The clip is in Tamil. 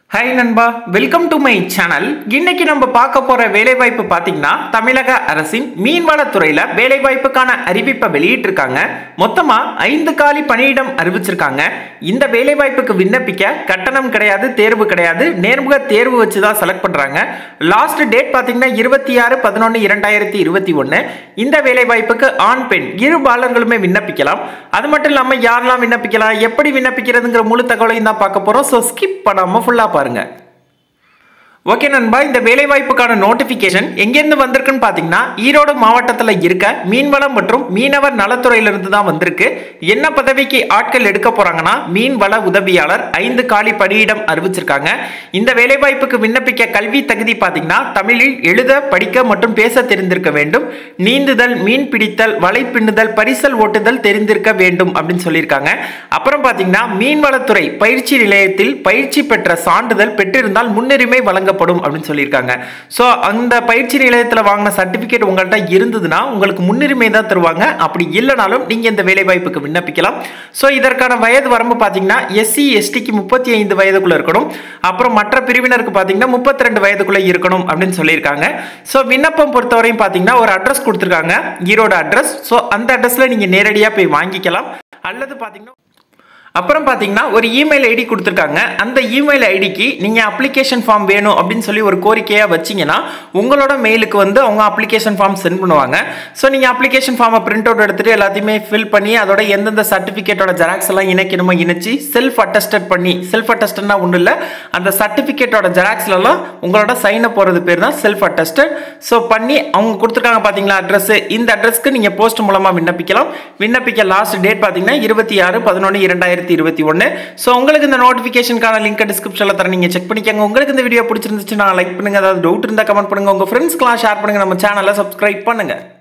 ஹாய் நண்பா வெல்கம் டு மை சேனல் இன்னைக்கு நம்ம பார்க்க போற வேலைவாய்ப்பு பார்த்தீங்கன்னா தமிழக அரசின் மீன்வளத்துறையில வேலைவாய்ப்புக்கான அறிவிப்பை வெளியிட்டிருக்காங்க மொத்தமா ஐந்து காலி பணியிடம் அறிவிச்சிருக்காங்க இந்த வேலைவாய்ப்புக்கு விண்ணப்பிக்க கட்டணம் கிடையாது தேர்வு கிடையாது நேர்முக தேர்வு வச்சு தான் செலக்ட் பண்றாங்க லாஸ்ட் டேட் பார்த்தீங்கன்னா இருபத்தி ஆறு பதினொன்று இரண்டாயிரத்தி இருபத்தி ஒன்று இந்த வேலைவாய்ப்புக்கு ஆண் பெண் இரு பாலர்களுமே விண்ணப்பிக்கலாம் அது மட்டும் இல்லாமல் யாரெல்லாம் விண்ணப்பிக்கலாம் எப்படி விண்ணப்பிக்கிறதுங்கிற முழு தகவலையும் தான் பார்க்க போறோம் ஸோ ஸ்கிப் பண்ணாம ஃபுல்லா பாருங்க ஓகே நண்பா இந்த வேலைவாய்ப்புக்கான நோட்டிஃபிகேஷன் எங்கேருந்து வந்திருக்குன்னு பார்த்தீங்கன்னா ஈரோடு மாவட்டத்தில் இருக்க மீன்வளம் மற்றும் மீனவர் நலத்துறையிலிருந்து தான் வந்திருக்கு என்ன பதவிக்கு ஆட்கள் எடுக்க போறாங்கன்னா மீன்வள உதவியாளர் ஐந்து காலி பணியிடம் அறிவிச்சிருக்காங்க இந்த வேலைவாய்ப்புக்கு விண்ணப்பிக்க கல்வி தகுதி பார்த்தீங்கன்னா தமிழில் எழுத படிக்க மற்றும் பேச தெரிந்திருக்க வேண்டும் நீந்துதல் மீன் பிடித்தல் வலை பின்னுதல் பரிசல் ஓட்டுதல் தெரிந்திருக்க வேண்டும் அப்படின்னு சொல்லியிருக்காங்க அப்புறம் பார்த்தீங்கன்னா மீன்வளத்துறை பயிற்சி நிலையத்தில் பயிற்சி பெற்ற சான்றிதழ் பெற்றிருந்தால் முன்னுரிமை வழங்கப்படும் அப்படின்னு சொல்லியிருக்காங்க ஸோ அந்த பயிற்சி நிலையத்தில் வாங்கின சர்டிஃபிகேட் உங்கள்கிட்ட இருந்ததுன்னா உங்களுக்கு முன்னுரிமை தான் தருவாங்க அப்படி இல்லைனாலும் நீங்கள் இந்த வேலைவாய்ப்புக்கு விண்ணப்பிக்கலாம் ஸோ இதற்கான வயது வரம்பு பார்த்தீங்கன்னா எஸ்சி எஸ்டிக்கு முப்பத்தி ஐந்து வயதுக்குள்ள இருக்கணும் அப்புறம் மற்ற பிரிவினருக்கு பார்த்தீங்கன்னா முப்பத்தி ரெண்டு வயதுக்குள்ள இருக்கணும் அப்படின்னு சொல்லியிருக்காங்க ஸோ விண்ணப்பம் பொறுத்தவரையும் பார்த்தீங்கன்னா ஒரு அட்ரஸ் கொடுத்துருக்காங்க ஈரோடு அட்ரஸ் ஸோ அந்த அட்ரஸில் நீங்கள் நேரடியாக போய் வாங்கிக்கலாம் அல்லது பார்த்தீங்கன்னா அப்புறம் பார்த்தீங்கன்னா ஒரு இமெயில் ஐடி கொடுத்துருக்காங்க அந்த இமெயில் ஐடிக்கு நீங்கள் அப்ளிகேஷன் ஃபார்ம் வேணும் அப்படின்னு சொல்லி ஒரு கோரிக்கையாக வச்சிங்கன்னா உங்களோட மெயிலுக்கு வந்து அவங்க அப்ளிகேஷன் ஃபார்ம் சென்ட் பண்ணுவாங்க ஸோ நீங்கள் அப்ளிகேஷன் ஃபார்மை பிரிண்ட் அவுட் எடுத்துகிட்டு எல்லாத்தையுமே ஃபில் பண்ணி அதோட எந்தெந்த சர்டிஃபிகேட்டோட ஜெராக்ஸ் எல்லாம் இணைக்கணுமோ இணைச்சி செல்ஃப் அட்டஸ்டட் பண்ணி செல்ஃப் அட்டஸ்டட்னா ஒன்றும் இல்லை அந்த சர்டிஃபிகேட்டோட ஜெராக்ஸ்லாம் உங்களோட சைனை போகிறது பேர் தான் செல்ஃப் அட்டஸ்டட் ஸோ பண்ணி அவங்க கொடுத்துருக்காங்க பார்த்தீங்களா அட்ரஸ் இந்த அட்ரஸ்க்கு நீங்கள் போஸ்ட் மூலமாக விண்ணப்பிக்கலாம் விண்ணப்பிக்க லாஸ்ட் டேட் பார்த்தீங்கன்னா இருபத்தி ஆறு பதினொன்று இரண்டாயிரத்தி இருபத்தி ஒன்று ஸோ உங்களுக்கு இந்த நோட்டிஃபிகேஷனுக்கான லிங்க் டிஸ்கிரிப்ஷனில் தர நீங்கள் செக் பண்ணிக்கோங்க உங்களுக்கு இந்த வீடியோ பிடிச்சிருந்துச்சுன்னா லைக் பண்ணுங்க அதாவது டவுட் இருந்தால் கமெண்ட் பண்ணுங்க உங்கள் ஃப்ரெண்ட்ஸ்க்குலாம் ஷேர் பண்ணுங்க நம்ம சேனலை சப்ஸ்கிரைப் பண்ணுங்க